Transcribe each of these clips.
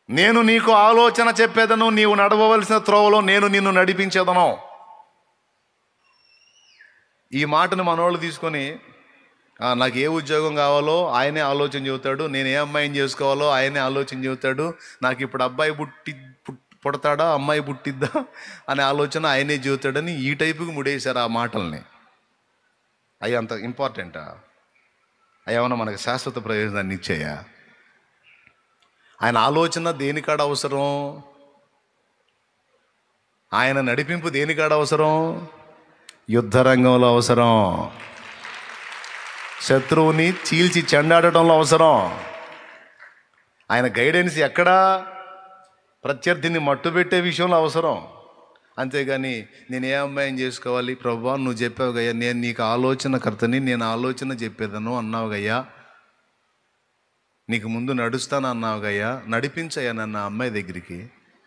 నేను నీకు ఆలోచన చెప్పేదను నీవు నడవవలసిన త్రోవలో నేను నిన్ను నడిపించేదను ఈ మాటను మనోళ్ళు తీసుకొని "ఆ, నాకు ఏ ఉద్యోగం కావాలో ఆయనే ఆలోచన చెబుతాడు నేను ఏ అమ్మాయిని చేసుకోవాలో ఆయనే ఆలోచన చెబుతాడు నాకు ఇప్పుడు అబ్బాయి పుట్టి పుట్- పుడతాడా అమ్మాయి పుట్టిద్దా అనే ఆలోచన ఆయనే చెబుతాడని ఈ టైపుకి ముడేశారు ఆ మాటల్ని అవి అంత ఇంపార్టెంటా అవి ఏమన్నా మనకు శాశ్వత ప్రయోజనాన్ని ఇచ్చాయా ఆయన ఆలోచన దేనికాడ అవసరం ఆయన నడిపింపు దేనికాడ అవసరం యుద్ధ రంగంలో అవసరం శత్రువుని చీల్చి చెండాడటంలో అవసరం ఆయన గైడెన్స్ ఎక్కడా ప్రత్యర్థిని మట్టుబెట్టే విషయంలో అవసరం అంతేగాని నేను ఏ అమ్మాయిని చేసుకోవాలి ప్రభా నువ్వు చెప్పావు గయ్యా నేను నీకు ఆలోచనకర్తని నేను ఆలోచన చెప్పేదను అన్నావు గయ్యా నీకు ముందు నడుస్తాను అన్నావు గయ్యా నడిపించయ్యా నన్న అమ్మాయి దగ్గరికి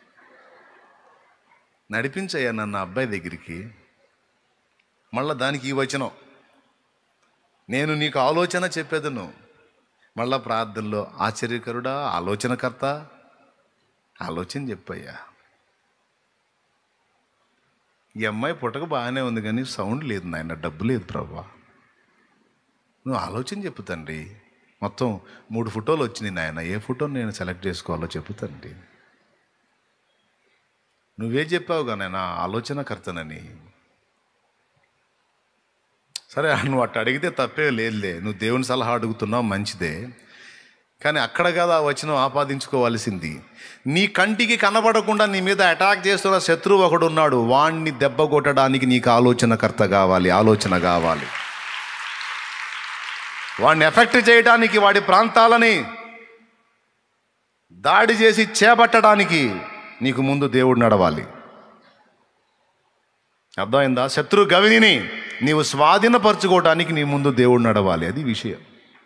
నడిపించయ్యా నన్న అబ్బాయి దగ్గరికి మళ్ళా దానికి ఈ వచనం నేను నీకు ఆలోచన చెప్పేదను మళ్ళా ప్రార్థనలో ఆశ్చర్యకరుడా ఆలోచనకర్త ఆలోచన చెప్పయ్యా ఈ అమ్మాయి పుట్టక బాగానే ఉంది కానీ సౌండ్ లేదు నాయన డబ్బు లేదు ప్రభా నువ్వు ఆలోచన చెప్పు తండ్రి మొత్తం మూడు ఫోటోలు వచ్చినాయి నాయన ఏ ఫోటో నేను సెలెక్ట్ చేసుకోవాలో చెప్పు తండ్రి నువ్వే చెప్పావుగా నేను ఆలోచనకర్తనని సరే నువ్వు అట్ట అడిగితే తప్పే లేదులే నువ్వు దేవుని సలహా అడుగుతున్నావు మంచిదే కానీ అక్కడ కదా వచ్చిన ఆపాదించుకోవాల్సింది నీ కంటికి కనబడకుండా నీ మీద అటాక్ చేస్తున్న శత్రువు ఒకడు ఉన్నాడు వాణ్ణి దెబ్బ కొట్టడానికి నీకు ఆలోచనకర్త కావాలి ఆలోచన కావాలి వాడిని ఎఫెక్ట్ చేయడానికి వాడి ప్రాంతాలని దాడి చేసి చేపట్టడానికి నీకు ముందు దేవుడు నడవాలి అర్థమైందా శత్రు గవిని నీవు స్వాధీనపరచుకోవడానికి నీ ముందు దేవుడు నడవాలి అది విషయం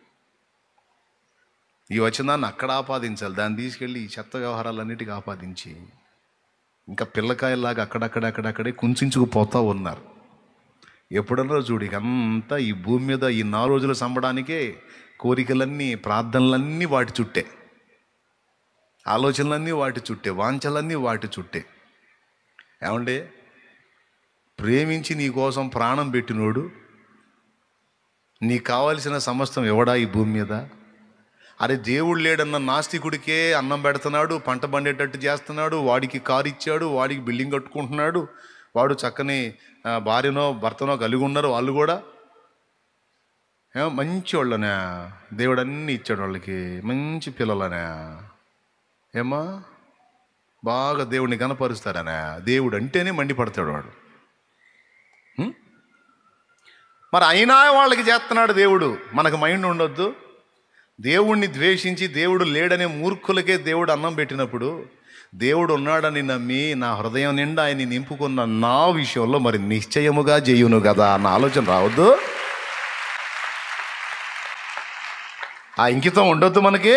ఈ వచనాన్ని అక్కడ ఆపాదించాలి దాన్ని తీసుకెళ్ళి ఈ చెత్త వ్యవహారాలన్నిటికీ ఆపాదించి ఇంకా పిల్లకాయలాగా అక్కడక్కడ అక్కడక్కడే కుంచుకుపోతా ఉన్నారు ఎప్పుడన్నా చూడు ఇక అంతా ఈ భూమి మీద ఈ నాలుగు రోజులు సంబడానికే కోరికలన్నీ ప్రార్థనలన్నీ వాటి చుట్టే ఆలోచనలన్నీ వాటి చుట్టే వాంఛలన్నీ వాటి చుట్టే ఏమంటే ప్రేమించి నీ కోసం ప్రాణం పెట్టినోడు నీకు కావలసిన సమస్తం ఎవడా ఈ భూమి మీద అరే దేవుడు లేడన్న నాస్తికుడికే అన్నం పెడుతున్నాడు పంట పండేటట్టు చేస్తున్నాడు వాడికి కారు ఇచ్చాడు వాడికి బిల్డింగ్ కట్టుకుంటున్నాడు వాడు చక్కని ఆ, భార్యనో భర్తనో కలిగి ఉన్నారు వాళ్ళు కూడా ఏమో మంచి వాళ్ళనే దేవుడు అన్నీ ఇచ్చాడు వాళ్ళకి మంచి పిల్లలనే ఏమా బాగా దేవుడిని కనపరుస్తాడనే దేవుడు అంటేనే మండిపడతాడు వాడు హ్మ్? మరి అయినా వాళ్ళకి చేస్తున్నాడు దేవుడు మనకు మైండ్ ఉండొద్దు దేవుణ్ణి ద్వేషించి దేవుడు లేడనే మూర్ఖులకే దేవుడు అన్నం పెట్టినప్పుడు దేవుడు ఉన్నాడని నమ్మి నా హృదయం నిండా ఆయన్ని నింపుకున్న నా విషయంలో మరి నిశ్చయముగా చేయును కదా అన్న ఆలోచన రావద్దు ఆ ఇంకితం ఉండొద్దు మనకి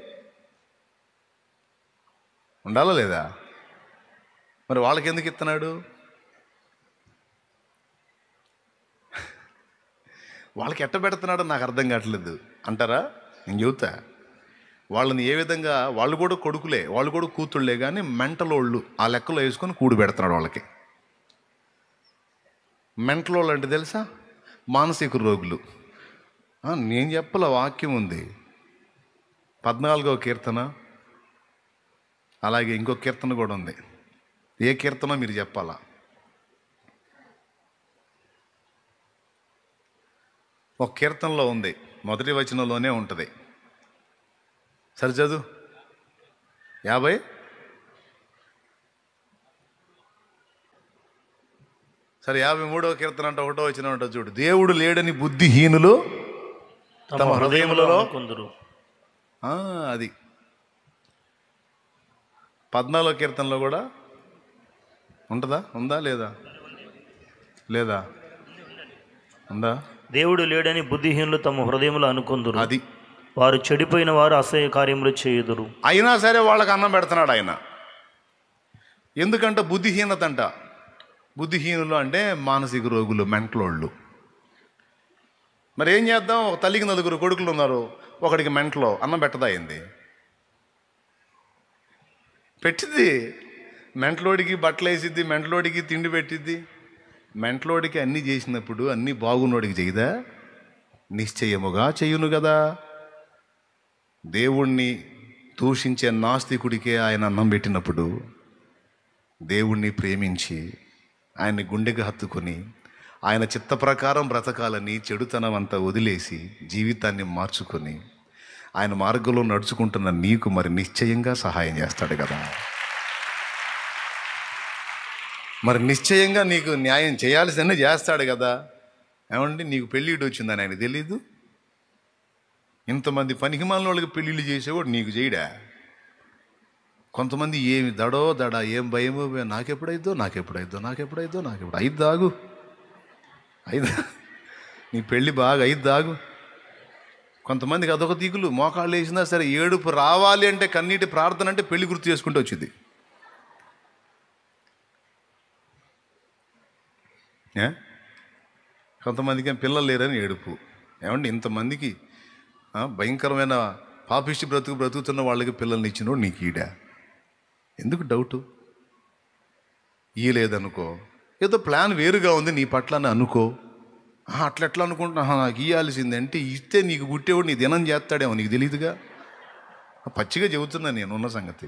ఉండాలా లేదా మరి వాళ్ళకి ఎందుకు ఇస్తున్నాడు వాళ్ళకి ఎట్ట పెడుతున్నాడో నాకు అర్థం కావట్లేదు అంటారా నేను చెబుతా వాళ్ళని ఏ విధంగా వాళ్ళు కూడా కొడుకులే వాళ్ళు కూడా కూతుళ్ళే కానీ మెంటలోళ్ళు ఆ లెక్కలో వేసుకొని కూడు పెడుతున్నాడు వాళ్ళకి మెంటలోళ్ళు అంటే తెలుసా మానసిక రోగులు ఆ, నేను చెప్పల వాక్యం ఉంది పద్నాలుగో కీర్తన అలాగే ఇంకో కీర్తన కూడా ఉంది ఏ కీర్తనో మీరు చెప్పాలా ఒక కీర్తనలో ఉంది మొదటి వచనంలోనే ఉంటుంది సరే చదువు యాభై సరే యాభై మూడవ కీర్తన అంటే ఒకటో వచ్చిన ఉంటుంది చూడు దేవుడు లేడని బుద్ధిహీనులు తమ హృదయములో కొందరు ఆ, అది పద్నాలుగో కీర్తనలో కూడా ఉంటుందా ఉందా లేదా లేదా ఉందా దేవుడు లేడని బుద్ధిహీనులు తమ హృదయములో అనుకుందురు అది వారు చెడిపోయిన వారు అసహ్య కార్యములు చేయుదురు అయినా సరే వాళ్ళకి అన్నం పెడుతున్నాడు ఆయన ఎందుకంటే బుద్ధిహీనత అంట బుద్ధిహీనులు అంటే మానసిక రోగులు మెంటలోళ్ళు మరి ఏం చేద్దాం ఒక తల్లికి నలుగురు కొడుకులు ఉన్నారు ఒకడికి మెంటలో అన్నం పెట్టదా అయింది పెట్టిద్ది మెంటలోడికి బట్టలు వేసిద్ది మెంటలోడికి తిండి పెట్టిద్ది మెంటలోడికి అన్నీ చేసినప్పుడు అన్నీ బాగున్నోడికి చేయదా నిశ్చయముగా చెయ్యును కదా దేవుణ్ణి దూషించే నాస్తికుడికే ఆయన అన్నం పెట్టినప్పుడు దేవుణ్ణి ప్రేమించి ఆయన్ని గుండెకి హత్తుకొని ఆయన చిత్త ప్రకారం బ్రతకాలని చెడుతనం అంతా వదిలేసి జీవితాన్ని మార్చుకొని ఆయన మార్గంలో నడుచుకుంటున్న నీకు మరి నిశ్చయంగా సహాయం చేస్తాడు కదా మరి నిశ్చయంగా నీకు న్యాయం చేయాల్సిన చేస్తాడు కదా ఏమండి నీకు పెళ్ళిడు వచ్చిందని ఆయన తెలీదు ఇంతమంది పనికిమాలిన వాళ్ళకి పెళ్ళిళ్ళు చేసేవాడు నీకు చేయడా కొంతమంది ఏమి దడో దడ ఏం భయమో భయం, నాకెప్పుడైద్దో నాకెప్పుడైద్దో నాకెప్పుడైద్దో నాకెప్పుడు ఐదు దాగు ఐదు నీ పెళ్ళి బాగా ఐదు దాగు కొంతమందికి అదొక తీగులు మోకాళ్ళు వేసినా సరే ఏడుపు రావాలి అంటే కన్నీటి ప్రార్థన అంటే పెళ్లి గుర్తు చేసుకుంటూ వచ్చింది ఏ? కొంతమందికి ఏం పిల్లలు లేరని ఏడుపు ఏమండి ఇంతమందికి ఆ, భయంకరమైన పాపిష్టి బ్రతుకు బ్రతుకుతున్న వాళ్ళకి పిల్లల్ని ఇచ్చినోడు నీకు ఈడా ఎందుకు డౌటు ఇయ్యలేదనుకో ఏదో ప్లాన్ వేరుగా ఉంది నీ పట్ల అని అనుకో ఆ, అట్లా ఎట్లా అనుకుంటున్నా ఆహా, నాకు ఇయ్యాల్సింది అంటే ఇస్తే నీకు పుట్టేవాడు నీ దినం చేస్తాడేమో నీకు తెలియదుగా పచ్చిగా చెబుతున్నా నేను ఉన్న సంగతి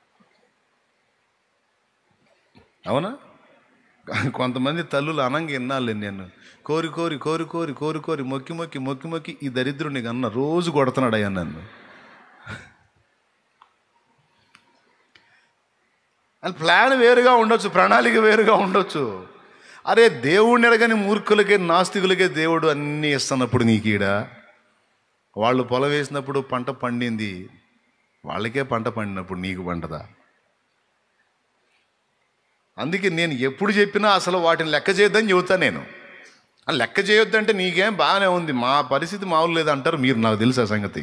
అవునా కొంతమంది తల్లులు అనంగా విన్నాలే నేను కోరి కోరి కోరి కోరి కోరి కోరి మొక్కి మొక్కి మొక్కి మొక్కి ఈ దరిద్రుని అన్న రోజు కొడుతున్నాడు అయ్యా నన్ను అని ప్లాన్ వేరుగా ఉండొచ్చు ప్రణాళిక వేరుగా ఉండొచ్చు అరే దేవుడిని ఎరగని మూర్ఖులకే నాస్తికులకే దేవుడు అన్నీ ఇస్తున్నప్పుడు నీకు ఈడ వాళ్ళు పొలం వేసినప్పుడు పంట పండింది వాళ్ళకే పంట పండినప్పుడు నీకు పండదా అందుకే నేను ఎప్పుడు చెప్పినా అసలు వాటిని లెక్క చేయొద్దని చెబుతా నేను ఆ లెక్క చేయొద్దంటే నీకేం బాగానే ఉంది మా పరిస్థితి మామూలు లేదంటారు మీరు నాకు తెలుసు ఆ సంగతి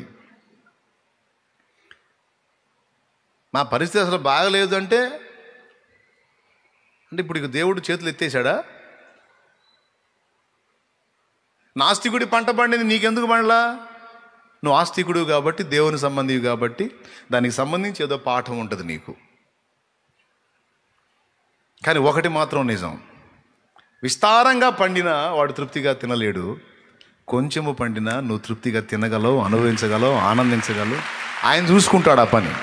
మా పరిస్థితి అసలు బాగలేదు అంటే అంటే ఇప్పుడు ఇక దేవుడు చేతులు ఎత్తేసాడా నాస్తికుడి పంట పండింది నీకెందుకు పండలా నువ్వు ఆస్తికుడు కాబట్టి దేవుని సంబంధివి కాబట్టి దానికి సంబంధించి ఏదో పాఠం ఉంటుంది నీకు కానీ ఒకటి మాత్రం నిజం విస్తారంగా పండినా వాడు తృప్తిగా తినలేడు కొంచెము పండినా నువ్వు తృప్తిగా తినగలవు అనుభవించగలవు ఆనందించగలవు ఆయన చూసుకుంటాడు ఆ పని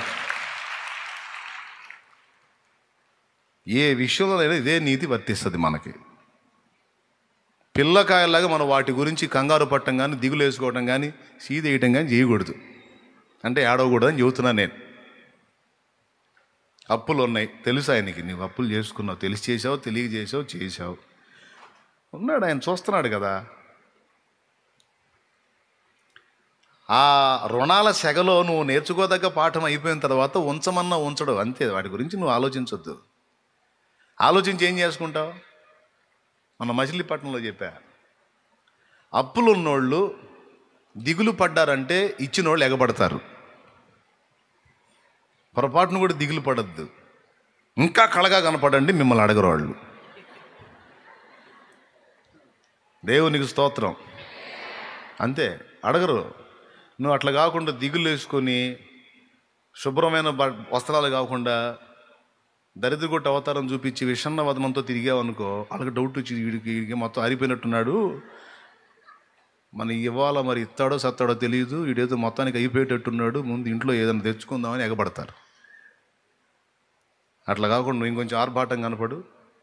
ఏ విషయంలోనైనా ఇదే నీతి వర్తిస్తుంది మనకి పిల్లకాయలాగా మనం వాటి గురించి కంగారు పట్టం కానీ దిగులు వేసుకోవడం కానీ సీదేయటం కానీ చేయకూడదు అంటే ఏడవకూడదు అని చెబుతున్నా నేను అప్పులు ఉన్నాయి తెలుసు ఆయనకి నువ్వు అప్పులు చేసుకున్నావు తెలిసి చేసావు తెలియ చేసావు చేసావు ఉన్నాడు ఆయన చూస్తున్నాడు కదా ఆ రుణాల సెగలో నువ్వు నేర్చుకోదగ్గ పాఠం అయిపోయిన తర్వాత ఉంచమన్నా ఉంచడు అంతే వాటి గురించి నువ్వు ఆలోచించొద్దు ఆలోచించి ఏం చేసుకుంటావు మన మచిలీపట్నంలో చెప్పా అప్పులు ఉన్నోళ్ళు దిగులు పడ్డారంటే ఇచ్చినోళ్ళు ఎగబడతారు పొరపాటును కూడా దిగులు పడద్దు ఇంకా కళగా కనపడండి మిమ్మల్ని అడగరు వాళ్ళు దేవునికి స్తోత్రం అంతే అడగరు నువ్వు అట్లా కాకుండా దిగులు వేసుకొని శుభ్రమైన బ వస్త్రాలు కాకుండా దరిద్రగొట్ట అవతారం చూపించి విషన్న వదనంతో తిరిగావనుకో వాళ్ళకి డౌట్ వచ్చి వీడికి వీడికి మొత్తం ఆరిపోయినట్టున్నాడు మన ఇవాళ మరి ఇస్తాడో సత్తాడో తెలియదు వీడేదో మొత్తానికి అయిపోయేటట్టున్నాడు ముందు ఇంట్లో ఏదైనా తెచ్చుకుందామని ఎగబడతారు అట్లా కాకుండా నువ్వు ఇంకొంచెం ఆర్భాటం కనపడు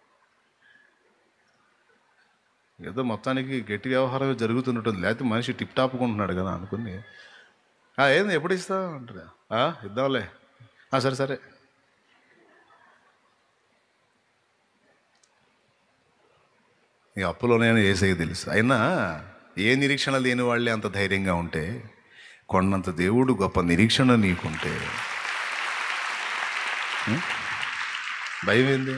ఏదో మొత్తానికి గట్టి వ్యవహారం జరుగుతున్నట్టుంది లేకపోతే మనిషి టిప్ టాప్గా ఉంటున్నాడు కదా అనుకుని "ఆ, ఏంది ఎప్పుడు ఇస్తా అంటారా "ఆ, ఇద్దాంలే "ఆ, సరే సరే ఈ అప్పులోనే ఏసై తెలుసు అయినా ఏ నిరీక్షణ లేని వాళ్ళే అంత ధైర్యంగా ఉంటే కొండంత దేవుడు గొప్ప నిరీక్షణ నీకుంటే ఉం? భయం ఏంది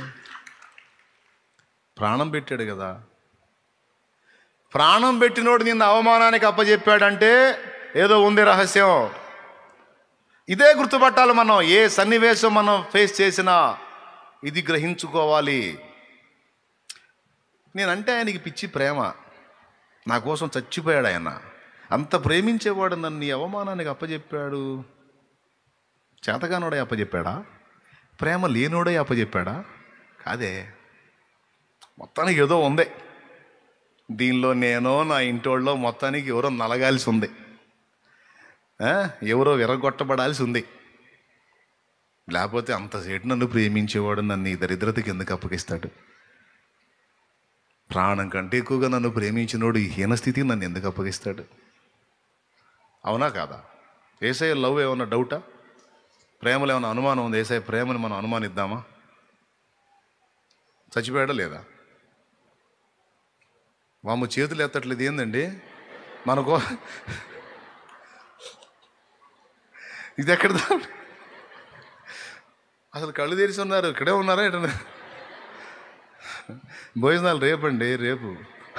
ప్రాణం పెట్టాడు కదా ప్రాణం పెట్టినోడు నిన్ను అవమానానికి అప్పచెప్పాడంటే ఏదో ఉంది రహస్యం ఇదే గుర్తుపట్టాలి మనం ఏ సన్నివేశం మనం ఫేస్ చేసినా ఇది గ్రహించుకోవాలి నేనంటే ఆయనకి పిచ్చి ప్రేమ నా కోసం చచ్చిపోయాడు ఆయన అంత ప్రేమించేవాడు నన్ను ఈ అవమానానికి అప్పచెప్పాడు చేతగానోడే అప్పచెప్పాడా ప్రేమ లేనోడే అప్పచెప్పాడా కాదే మొత్తానికి ఏదో ఉంది దీనిలో నేనో నా ఇంటోళ్ళలో మొత్తానికి ఎవరో నలగాల్సి ఉంది ఆ? ఎవరో విరగొట్టబడాల్సి ఉంది లేకపోతే అంతసేటు నన్ను ప్రేమించేవాడు నన్ను ఈ దరిద్రతకి ఎందుకు అప్పగిస్తాడు ప్రాణం కంటే ఎక్కువగా నన్ను ప్రేమించినోడు ఈ హీనస్థితి నన్ను ఎందుకు అప్పగిస్తాడు అవునా కాదా ఏసఐ లవ్ ఏమన్నా డౌటా ప్రేమలో ఏమైనా అనుమానం ఉంది ఏసఐ ప్రేమని మనం అనుమానిద్దామా చచ్చిపోయాడా లేదా వాము చేతులు ఎత్తట్లేదు ఏందండి మనకో ఇది ఎక్కడ దా- అసలు కళ్ళు తెరిచి ఉన్నారు ఇక్కడే ఉన్నారా ఎటన్నా భోజనాలు రేపండి రేపు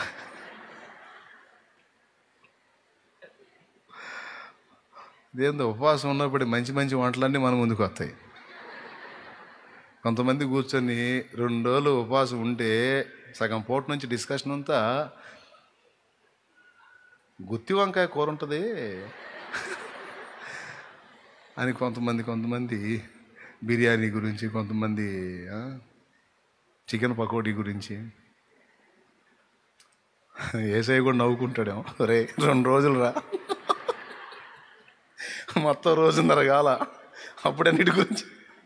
ఇదేందో ఉపవాసం ఉన్నప్పుడు మంచి మంచి వంటలన్నీ మన ముందుకు వస్తాయి కొంతమంది కూర్చొని రెండు రోజులు ఉపవాసం ఉంటే సగం పూట నుంచి డిస్కషన్ అంతా గుత్తి వంకాయ కూర ఉంటుంది అని కొంతమంది కొంతమంది బిర్యానీ గురించి కొంతమంది ఆ, చికెన్ పకోడీ గురించి ఏసఐ కూడా నవ్వుకుంటాడేమో రే రెండు రోజులు రా మొత్తం రోజున్నర కాల అప్పుడన్నిటి గురించి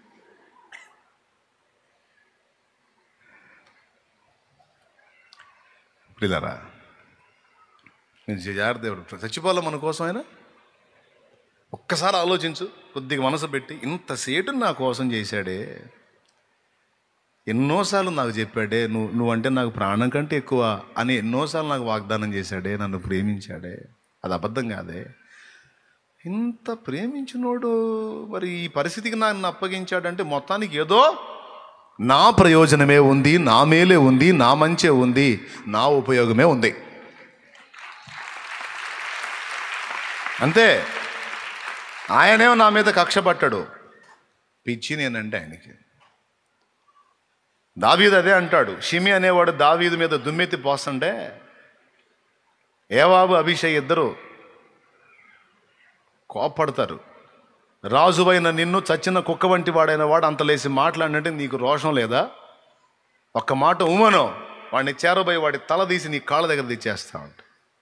పిల్లరా నేను జాగ్రత్త దేవుడు చచ్చిపోవాలా మన కోసం ఆయన ఒక్కసారి ఆలోచించు కొద్దిగా మనసు పెట్టి ఇంతసేటు నా కోసం చేశాడే ఎన్నోసార్లు నాకు చెప్పాడే నువ్వు నువ్వంటే నాకు ప్రాణం కంటే ఎక్కువ అని ఎన్నోసార్లు నాకు వాగ్దానం చేశాడే నన్ను ప్రేమించాడే అది అబద్ధం కాదే ఇంత ప్రేమించినోడు మరి ఈ పరిస్థితికి నన్ను అప్పగించాడంటే మొత్తానికి ఏదో నా ప్రయోజనమే ఉంది నా మేలే ఉంది నా మంచే ఉంది నా ఉపయోగమే ఉంది అంతే ఆయనేమో నా మీద కక్ష పట్టాడు పిచ్చి నేనంటే ఆయనకి దావీదు అదే అంటాడు షిమి అనేవాడు దావీదు మీద దుమ్మెత్తి పోస్తుంటే ఏవాబు అభిషేక్ ఇద్దరు కోప్పడతారు రాజువైన నిన్ను చచ్చిన కుక్క వంటి వాడైన వాడు అంత లేసి మాట్లాడినట్టే నీకు రోషం లేదా ఒక్క మాట ఉమను వాడిని చేరబోయి వాడి తల తీసి నీ కాళ్ళ దగ్గర తెచ్చేస్తా ఉంటా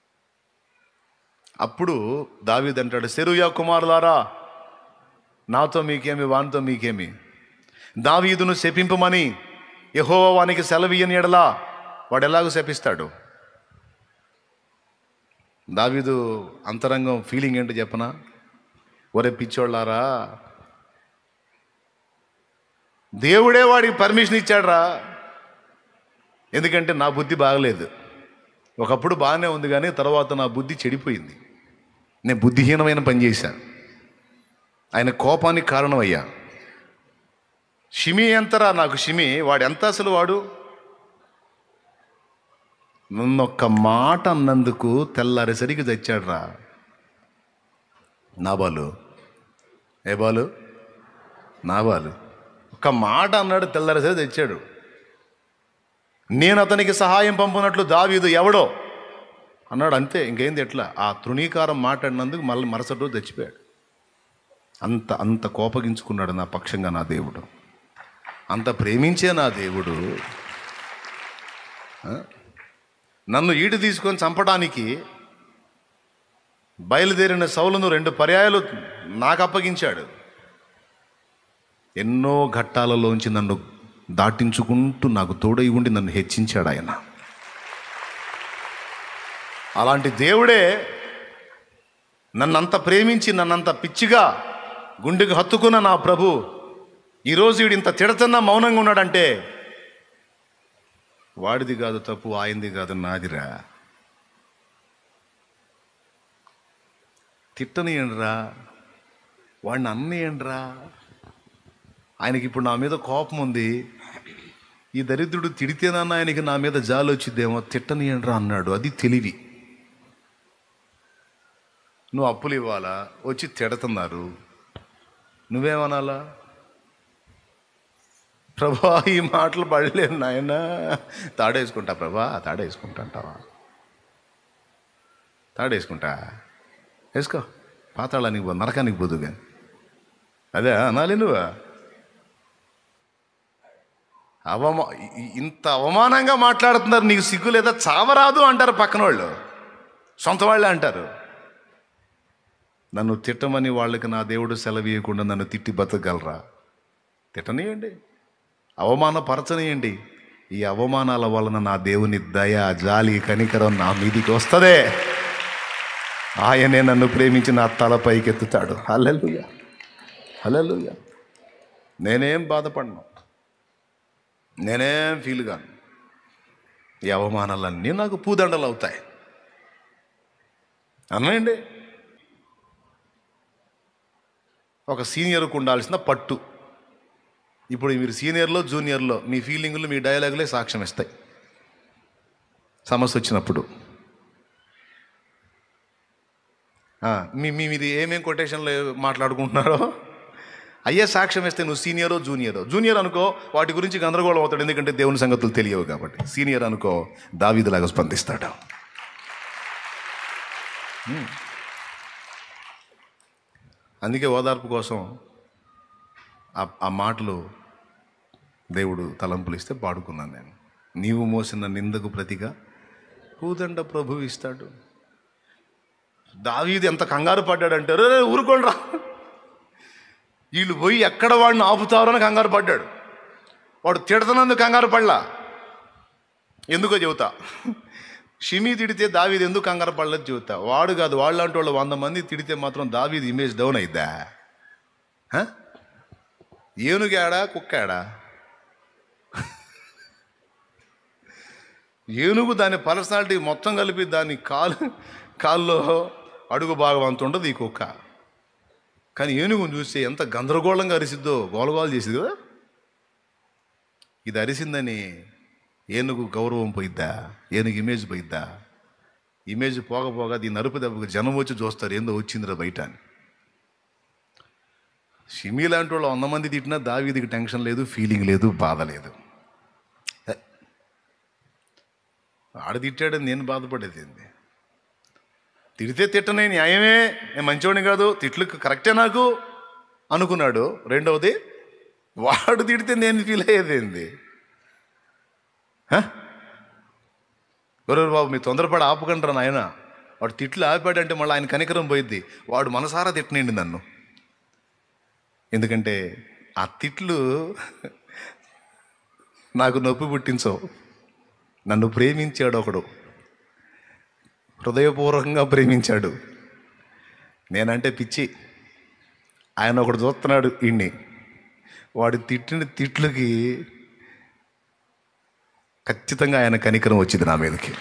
అప్పుడు దావీద్ అంటాడు సెరుయా కుమారులారా నాతో మీకేమి వానితో మీకేమి దావీదును శపింపమని యెహోవా వానికి సెలవియని ఎడలా వాడు ఎలాగో శపిస్తాడు దావీదు అంతరంగం ఫీలింగ్ ఏంటో చెప్పనా ఒరే పిచ్చోళ్ళారా దేవుడే వాడికి పర్మిషన్ ఇచ్చాడ్రా ఎందుకంటే నా బుద్ధి బాగలేదు ఒకప్పుడు బాగానే ఉంది కానీ తర్వాత నా బుద్ధి చెడిపోయింది నేను బుద్ధిహీనమైన పని చేశాను ఆయన కోపానికి కారణమయ్యా షిమి ఎంతరా నాకు షిమి వాడు ఎంత అసలు వాడు నన్నొక్క మాట అన్నందుకు తెల్లారేసరికి తెచ్చాడురా నా బాలు ఏ బాలు నా బాలు ఒక్క మాట అన్నాడు తెల్లారేసరి తెచ్చాడు నేను అతనికి సహాయం పంపినట్లు దావీదు ఎవడో అన్నాడు అంతే ఇంకేంది ఎట్లా ఆ తృణీకారం మాట్లాడినందుకు మళ్ళీ మరుసటి రోజు చచ్చిపోయాడు అంత అంత కోపగించుకున్నాడు నా పక్షంగా నా దేవుడు అంత ప్రేమించే నా దేవుడు ఆ? నన్ను ఈడు తీసుకొని చంపడానికి బయలుదేరిన సౌలును రెండు పర్యాయాలు నాకు అప్పగించాడు ఎన్నో ఘట్టాలలోంచి నన్ను దాటించుకుంటూ నాకు తోడై ఉండి నన్ను హెచ్చించాడు ఆయన అలాంటి దేవుడే నన్నంత ప్రేమించి నన్నంత పిచ్చిగా గుండెకు హత్తుకున్న నా ప్రభు ఈరోజు వీడు ఇంత తిడతన్నా మౌనంగా ఉన్నాడంటే వాడిది కాదు తప్పు ఆయింది కాదు నాదిరా తిట్టనియండిరా వాడిని అన్నయండిరా ఆయనకి ఇప్పుడు నా మీద కోపం ఉంది ఈ దరిద్రుడు తిడితేనన్నా ఆయనకి నా మీద జాలి వచ్చిద్దేమో తిట్టనియండిరా అన్నాడు అది తెలివి నువ్వు అప్పులు ఇవ్వాలా వచ్చి తిడుతున్నారు నువ్వేమనాలా ప్రభా ఈ మాటలు పడలేను నాయన తాడేసుకుంటా ప్రభా తాడేసుకుంటా అంటావా తాడేసుకుంటా వేసుకో పాతాళానికి పో నరకానికి పోదు కానీ అదే అనాలి నువ్వు అవమా ఇ- ఇంత అవమానంగా మాట్లాడుతున్నారు నీకు సిగ్గు లేదా చావరాదు అంటారు పక్కన వాళ్ళు సొంత వాళ్ళే అంటారు నన్ను తిట్టమని వాళ్ళకి నా దేవుడు సెలవీయకుండా నన్ను తిట్టి బతకగలరా తిట్టనియండి అవమానపరచనియండి ఈ అవమానాల వలన నా దేవుని దయ జాలి కనికరం నా మీదికి వస్తుందే ఆయనే నన్ను ప్రేమించి నా తలపైకి ఎత్తుతాడు హల్లెలూయ హల్లెలూయ నేనేం బాధపడను నేనేం ఫీల్ కాను ఈ అవమానాలన్నీ నాకు పూదండలు అవుతాయి అన్నాయండి ఒక సీనియర్కు ఉండాల్సిన పట్టు ఇప్పుడు మీరు సీనియర్లో జూనియర్లో మీ ఫీలింగులు మీ డైలాగులే సాక్ష్యం ఇస్తాయి సమస్య వచ్చినప్పుడు ఆ, మీ మీ మీది ఏమేం కొటేషన్లు మాట్లాడుకుంటున్నారో అయ్యే సాక్ష్యం ఇస్తే నువ్వు సీనియరో జూనియరో జూనియర్ అనుకో వాటి గురించి గందరగోళం అవుతాడు ఎందుకంటే దేవుని సంగతులు తెలియవు కాబట్టి సీనియర్ అనుకో దావీదులాగా స్పందిస్తాడు హ్మ్. అందుకే ఓదార్పు కోసం ఆ- ఆ మాటలు దేవుడు తలంపులు ఇస్తే పాడుకున్నాను నేను నీవు మోసిన నిందకు ప్రతిగా పూదండ ప్రభు ఇస్తాడు దావీది ఎంత కంగారు పడ్డాడంటే రే ఊరుకోండ్రా వీళ్ళు పోయి ఎక్కడ వాడిని ఆపుతారని కంగారు పడ్డాడు వాడు తిడతనందుకు కంగారు పడలా ఎందుకో చెబుతా షిమి తిడితే దావీది ఎందుకు కంగారు పడలేదు చెబుతా వాడు కాదు వాళ్ళంటి వాళ్ళు వంద మంది తిడితే మాత్రం దావీది ఇమేజ్ డౌన్ అయిద్దా హ? ఏనుగాడా కుక్కాడా ఏనుగు దాని పర్సనాలిటీ మొత్తం కలిపి దాని కాలు కాల్లో అడుగు భాగం అంత ఉండదు ఈ కుక్క కానీ ఏనుగును చూస్తే ఎంత గందరగోళంగా అరిసిద్దో గోలగోలు చేసింది కదా ఇది అరిసిందని ఏనుగు గౌరవం పోయిద్దా ఏనుగు ఇమేజ్ పోయిద్దా ఇమేజ్ పోగ పోగా దీన్ని నరుపు దెబ్బకు జనం వచ్చి చూస్తారు ఏందో వచ్చిందిరా బయట అని షిమి లాంటి వాళ్ళు వంద మంది తిట్టినా దావీదికి టెన్షన్ లేదు ఫీలింగ్ లేదు బాధ లేదు హే. ఆడ తిట్టాడని నేను బాధపడేది ఏంది తిడితే తిట్టనే న్యాయమే నేను మంచివాడిని కాదు తిట్లు కరెక్టే నాకు అనుకున్నాడు రెండవది వాడు తిడితే నేను ఫీల్ అయ్యేది ఏంది గురూరు బాబు మీ తొందరపడి ఆపకంటారా నాయన వాడు తిట్లు ఆపాడంటే మళ్ళీ ఆయన కనికరం పోయిద్ది వాడు మనసారా తిట్టనండి నన్ను ఎందుకంటే ఆ తిట్లు నాకు నొప్పి పుట్టించవు నన్ను ప్రేమించాడు ఒకడు హృదయపూర్వకంగా ప్రేమించాడు నేనంటే పిచ్చి ఆయన ఒకడు చూస్తున్నాడు ఇన్ని వాడు తిట్టిన తిట్లకి ఖచ్చితంగా ఆయన కనికరం వచ్చింది నా మీదకి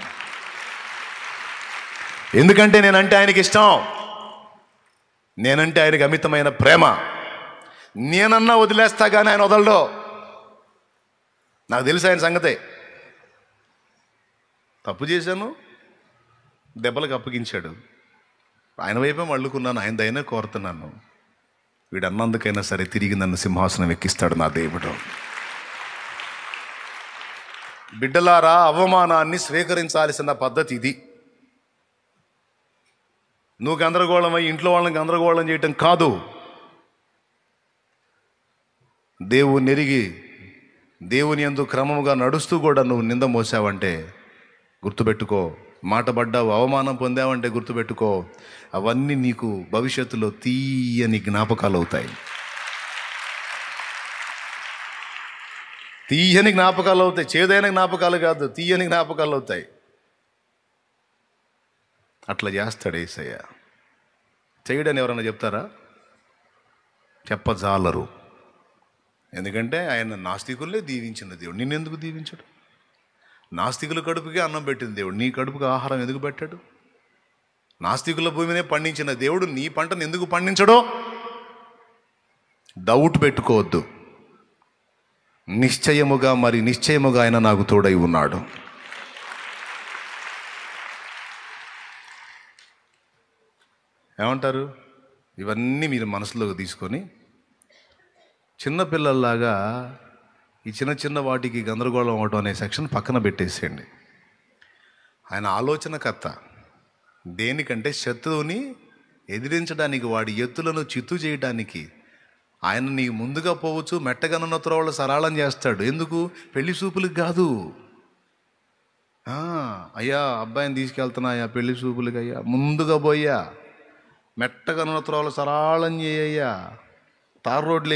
ఎందుకంటే నేనంటే ఆయనకి ఇష్టం నేనంటే ఆయనకి అమితమైన ప్రేమ నేనన్నా వదిలేస్తా కానీ ఆయన వదలడు నాకు తెలుసు ఆయన సంగతే తప్పు చేశాను దెబ్బలకు అప్పగించాడు ఆయన వైపే మళ్ళుకున్నాను ఆయన దయనే కోరుతున్నాను వీడు అన్నందుకైనా సరే తిరిగి నన్ను సింహాసనం ఎక్కిస్తాడు నా దేవుడు బిడ్డలారా అవమానాన్ని స్వీకరించాల్సిన పద్ధతి ఇది నువ్వు గందరగోళమై ఇంట్లో వాళ్ళని గందరగోళం చేయటం కాదు దేవుని ఎరిగి దేవుని ఎందు క్రమముగా నడుస్తూ కూడా నువ్వు నింద మోసావంటే గుర్తుపెట్టుకో మాట పడ్డావు అవమానం పొందావంటే గుర్తుపెట్టుకో అవన్నీ నీకు భవిష్యత్తులో తీయని జ్ఞాపకాలు అవుతాయి తీయని జ్ఞాపకాలు అవుతాయి చేదైన జ్ఞాపకాలు కాదు తీయని జ్ఞాపకాలు అవుతాయి అట్లా చేస్తాడు ఏసయ్య చేయడని ఎవరైనా చెప్తారా చెప్పజాలరు ఎందుకంటే ఆయన నాస్తికులే దీవించిన దేవుడు నిన్నెందుకు దీవించడు నాస్తికుల కడుపుకే అన్నం పెట్టిన దేవుడు నీ కడుపుకి ఆహారం ఎందుకు పెట్టాడు నాస్తికుల భూమినే పండించిన దేవుడు నీ పంటను ఎందుకు పండించడో డౌట్ పెట్టుకోవద్దు నిశ్చయముగా మరి నిశ్చయముగా ఆయన నాకు తోడై ఉన్నాడు ఏమంటారు ఇవన్నీ మీరు మనసులోకి తీసుకొని చిన్నపిల్లల్లాగా ఈ చిన్న చిన్న వాటికి గందరగోళం అవడం అనే సెక్షన్ పక్కన పెట్టేసేయండి ఆయన ఆలోచనకర్త దేనికంటే శత్రువుని ఎదిరించడానికి వాడి ఎత్తులను చిత్తు చేయడానికి ఆయన నీకు ముందుగా పోవచ్చు మెట్టగనున్న త్రోవలు సరళం చేస్తాడు ఎందుకు పెళ్లి చూపులకు కాదు ఆ, అయ్యా అబ్బాయిని తీసుకెళ్తున్నా అయ్యా పెళ్లి చూపులకి అయ్యా ముందుగా పోయ్యా మెట్టగనున్న త్రోవలు సరళం చేయయ్యా తార్ రోడ్లే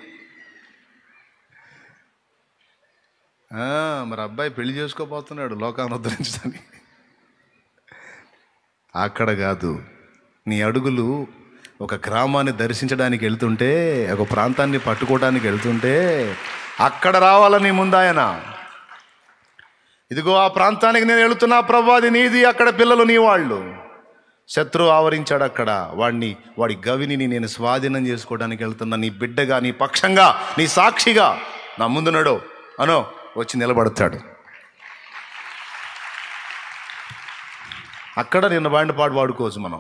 ఆ, మరి అబ్బాయి పెళ్లి చేసుకోపోతున్నాడు లోకాన్ని ఉద్ధరించడానికి అక్కడ కాదు నీ అడుగులు ఒక గ్రామాన్ని దర్శించడానికి వెళ్తుంటే ఒక ప్రాంతాన్ని పట్టుకోవడానికి వెళ్తుంటే అక్కడ రావాలని నీ ముందు ఆయన ఇదిగో ఆ ప్రాంతానికి నేను వెళుతున్నా ప్రభు అది నీది అక్కడ పిల్లలు నీ వాళ్ళు శత్రువు ఆవరించాడు అక్కడ వాడిని వాడి గవిని నేను స్వాధీనం చేసుకోవడానికి వెళ్తున్నా నీ బిడ్డగా నీ పక్షంగా నీ సాక్షిగా నా ముందు నడు అనో వచ్చి నిలబడతాడు అక్కడ నిన్న బాండి పాడు పాడుకోవచ్చు మనం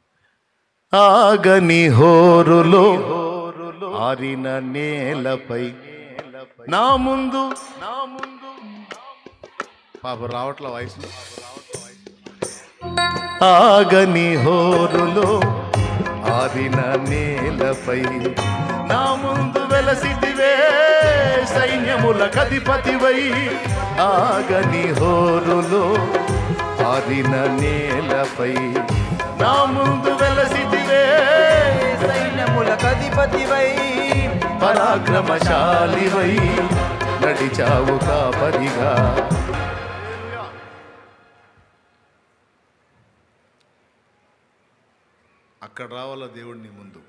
ఆగని హోరులో ఆరిన నేలపై నా ముందు నా ముందు పాప రావట్ల వయసు ఆగని హోరులో ఆరిన నేలపై నా ముందు వెలసిదివే సైన్యముల కధిపతివై ఆగని హోరులో ఆరిన నేలపై నా ముందు వెలసిదివే సైన్యముల కధిపతివై పరాక్రమశాలివై నడిచావు కాపరిగా అక్కడ రావాల దేవుడు నీ ముందు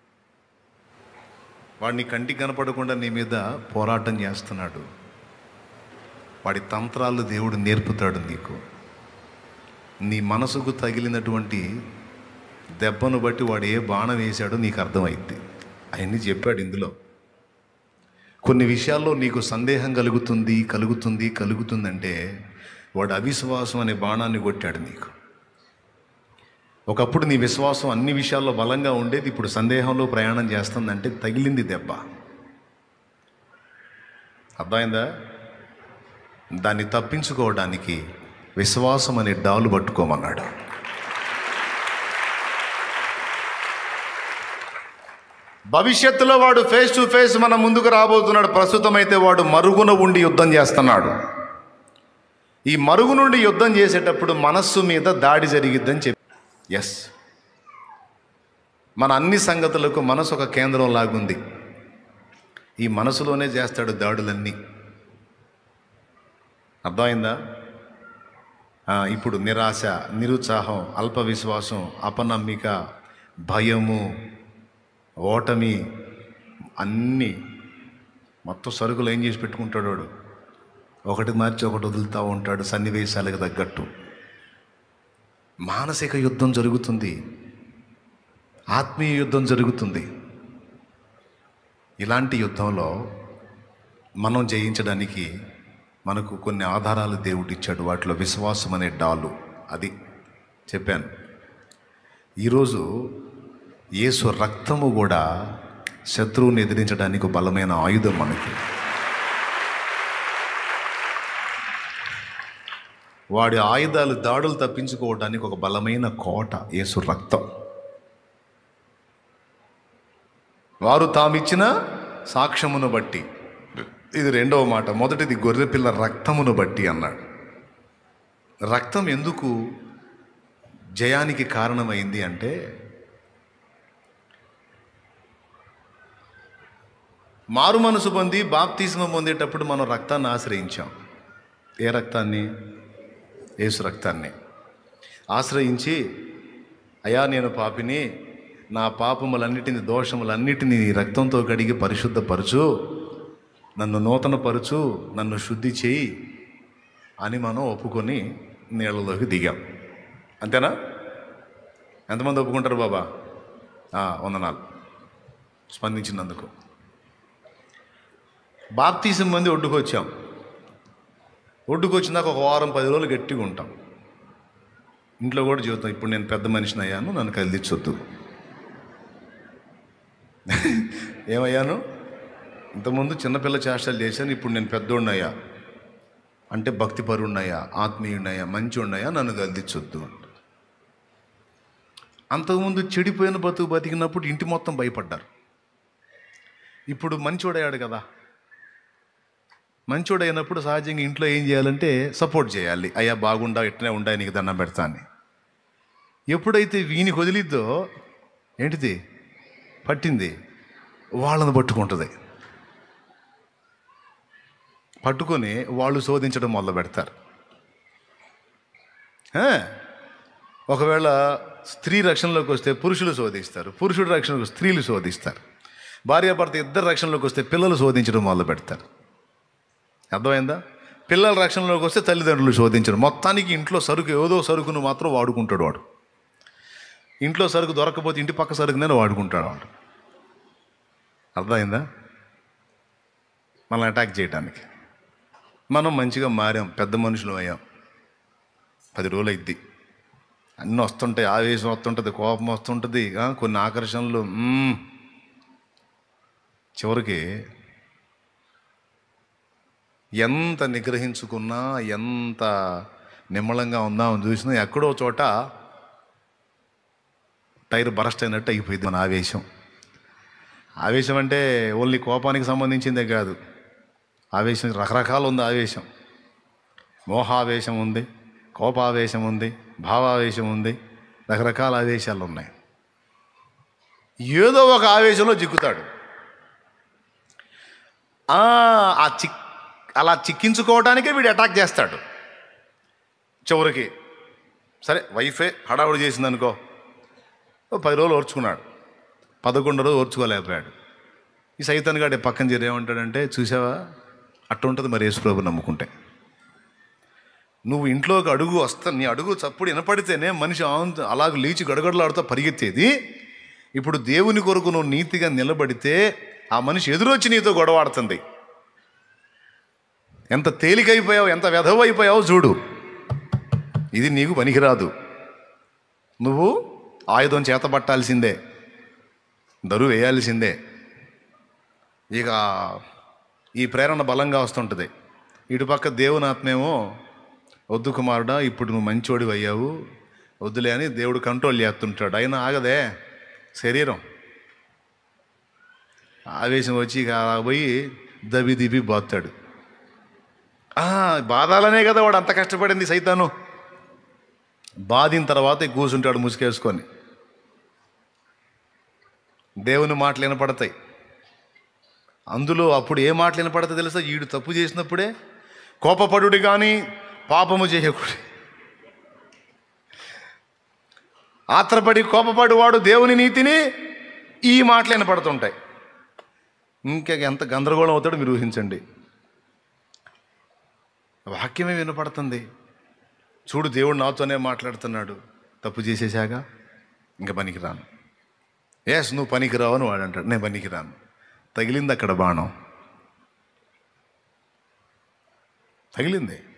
వాడిని కంటికి కనపడకుండా నీ మీద పోరాటం చేస్తున్నాడు వాడి తంత్రాలు దేవుడు నేర్పుతాడు నీకు నీ మనసుకు తగిలినటువంటి దెబ్బను బట్టి వాడు ఏ బాణం వేశాడో నీకు అర్థమైంది అవన్నీ చెప్పాడు ఇందులో కొన్ని విషయాల్లో నీకు సందేహం కలుగుతుంది కలుగుతుంది కలుగుతుందంటే వాడు అవిశ్వాసం అనే బాణాన్ని కొట్టాడు నీకు ఒకప్పుడు నీ విశ్వాసం అన్ని విషయాల్లో బలంగా ఉండేది ఇప్పుడు సందేహంలో ప్రయాణం చేస్తుందంటే తగిలింది దెబ్బ అర్థమైందా దాన్ని తప్పించుకోవడానికి విశ్వాసం అనే డాలు పట్టుకోమన్నాడు భవిష్యత్తులో వాడు ఫేస్ టు ఫేస్ మన ముందుకు రాబోతున్నాడు ప్రస్తుతం అయితే వాడు మరుగున ఉండి యుద్ధం చేస్తున్నాడు ఈ మరుగు నుండి యుద్ధం చేసేటప్పుడు మనస్సు మీద దాడి జరిగిద్దని చెప్పి ఎస్ మన అన్ని సంగతులకు మనసు ఒక కేంద్రం లాగుంది ఈ మనసులోనే చేస్తాడు దాడులన్నీ అర్థమైందా ఆ, ఇప్పుడు నిరాశ నిరుత్సాహం అల్ప విశ్వాసం అపనమ్మిక భయము ఓటమి అన్నీ మొత్తం సరుకులు ఏం చేసి పెట్టుకుంటాడు వాడు ఒకటి మార్చి ఒకటి వదులుతూ ఉంటాడు సన్నివేశాలకు తగ్గట్టు మానసిక యుద్ధం జరుగుతుంది ఆత్మీయ యుద్ధం జరుగుతుంది ఇలాంటి యుద్ధంలో మనం జయించడానికి మనకు కొన్ని ఆధారాలు దేవుడు ఇచ్చాడు వాటిలో విశ్వాసం అనే డాలు అది చెప్పాను ఈరోజు యేసు రక్తము కూడా శత్రువుని ఎదిరించడానికి ఒక బలమైన ఆయుధం మనకి వాడి ఆయుధాలు దాడులు తప్పించుకోవడానికి ఒక బలమైన కోట యేసు రక్తం వారు తామిచ్చిన సాక్ష్యమును బట్టి ఇది రెండవ మాట మొదటిది గొర్రెపిల్ల రక్తమును బట్టి అన్నాడు రక్తం ఎందుకు జయానికి కారణమైంది అంటే మారు మనసు పొంది బాప్తిస్మం పొందేటప్పుడు మనం రక్తాన్ని ఆశ్రయించాం ఏ రక్తాన్ని యేసు రక్తాన్ని ఆశ్రయించి అయా నేను పాపిని నా పాపములన్నిటిని దోషములన్నిటిని నీ రక్తంతో కడిగి పరిశుద్ధపరచు నన్ను నూతనపరచు నన్ను శుద్ధి చేయి అని మనం ఒప్పుకొని నీళ్ళలోకి దిగాం అంతేనా ఎంతమంది ఒప్పుకుంటారు బాబా ఆ, వందనాలు స్పందించినందుకు బాప్తీసం మంది ఒడ్డుకు వచ్చాం ఒడ్డుకు వచ్చినాక ఒక వారం పది రోజులు గట్టిగా ఉంటాం ఇంట్లో కూడా చెబుతాం ఇప్పుడు నేను పెద్ద మనిషిని అయ్యాను నన్ను కదిలించొద్దు ఏమయ్యాను ఇంతకుముందు చిన్నపిల్ల చేష్టలు చేశాను ఇప్పుడు నేను పెద్దోడిని అయ్యా అంటే భక్తి పరుణ్ణయ్యా ఆత్మీయుడయ్యా మంచి ఉన్నాయా నన్ను గద్దించొద్దు అంట అంతకుముందు చెడిపోయిన బతుకు బతికినప్పుడు ఇంటి మొత్తం భయపడ్డారు ఇప్పుడు మంచోడయ్యాడు కదా మంచోడైనప్పుడు సహజంగా ఇంట్లో ఏం చేయాలంటే సపోర్ట్ చేయాలి అయ్యా బాగుండా ఇట్లనే ఉండా నీకు దండం పెడతా అని ఎప్పుడైతే వీనికి వదిలిద్దో ఏంటిది పట్టింది వాళ్ళని పట్టుకుంటుంది పట్టుకొని వాళ్ళు శోధించడం మొదలు పెడతారు ఆ, ఒకవేళ స్త్రీ రక్షణలోకి వస్తే పురుషులు శోధిస్తారు పురుషుడు రక్షణకు స్త్రీలు శోధిస్తారు భార్యాభర్త ఇద్దరు రక్షణలోకి వస్తే పిల్లలు శోధించడం మొదలు పెడతారు అర్థమైందా పిల్లల రక్షణలోకి వస్తే తల్లిదండ్రులు శోధించడం మొత్తానికి ఇంట్లో సరుకు ఏదో సరుకును మాత్రం వాడుకుంటాడు వాడు ఇంట్లో సరుకు దొరకకపోతే ఇంటి పక్క సరుకునే వాడుకుంటాడు వాడు అర్థమైందా మనల్ని అటాక్ చేయడానికి మనం మంచిగా మారాం పెద్ద మనుషులు అయ్యాం పది రోజులు అయింది అన్నీ వస్తుంటాయి ఆవేశం వస్తుంటుంది కోపం వస్తుంటుంది ఆ, కొన్ని ఆకర్షణలు మ్మ్. చివరికి ఎంత నిగ్రహించుకున్నా ఎంత నిమ్మలంగా ఉందామని చూసినా ఎక్కడో చోట టైర్ బరస్ట్ అయినట్టు అయిపోయింది మన ఆవేశం ఆవేశం అంటే ఓన్లీ కోపానికి సంబంధించిందే కాదు ఆవేశం రకరకాలు ఉంది ఆవేశం మోహావేశం ఉంది కోపావేశం ఉంది భావావేశం ఉంది రకరకాల ఆవేశాలు ఉన్నాయి ఏదో ఒక ఆవేశంలో చిక్కుతాడు ఆ ఆ చిక్ అలా చిక్కించుకోవడానికే వీడు అటాక్ చేస్తాడు చివరికి సరే వైఫే హడావుడి చేసింది అనుకో ఓ పది రోజులు ఓర్చుకున్నాడు పదకొండు రోజులు ఓర్చుకోలేకపోయాడు ఈ సైతాన్ గాడి పక్కన చేరి ఏమంటాడంటే చూసావా అట్ట ఉంటుంది మరి యేసుప్రభు నమ్ముకుంటే నువ్వు ఇంట్లోకి అడుగు వస్తా నీ అడుగు చప్పుడు వినపడితేనే మనిషి ఆన్- అలాగ లేచి గడగడలాడుతూ పరిగెత్తేది ఇప్పుడు దేవుని కొరకు నువ్వు నీతిగా నిలబడితే ఆ మనిషి ఎదురొచ్చి నీతో గొడవాడుతుంది ఎంత తేలికైపోయావు ఎంత వెధవైపోయావో చూడు ఇది నీకు పనికిరాదు నువ్వు ఆయుధం చేతపట్టాల్సిందే దరువు వేయాల్సిందే ఇక ఈ ప్రేరణ బలంగా వస్తుంటుంది ఇటుపక్క దేవుని ఆత్మేమో వద్దు కుమారుడా ఇప్పుడు నువ్వు మంచోడి అయ్యావు వద్దులే అని దేవుడు కంట్రోల్ చేస్తుంటాడు అయినా ఆగదే శరీరం ఆవేశం వచ్చి ఇక అలా పోయి దబి దిబి బాతాడు ఆ, బాధాలనే కదా వాడు అంత కష్టపడింది సైతాను బాధిన తర్వాత కూర్చుంటాడు ముసుకేసుకొని దేవుని మాటలు వినపడతాయి అందులో అప్పుడు ఏ మాటలు వినపడతాయి తెలుసా ఈడు తప్పు చేసినప్పుడే కోపపడుడి కానీ పాపము చేయకుడి ఆత్రపడి కోపపడి వాడు దేవుని నీతిని ఈ మాటలు వినపడుతుంటాయి ఇంకా ఎంత గందరగోళం అవుతాడో మీరు ఊహించండి వాక్యమే వినపడుతుంది చూడు దేవుడు నాతోనే మాట్లాడుతున్నాడు తప్పు చేసేసాక ఇంకా పనికిరాను ఎస్ నువ్వు పనికిరావు అని వాడు అంటాడు నేను పనికిరాను తగిలింది అక్కడ బాణం తగిలింది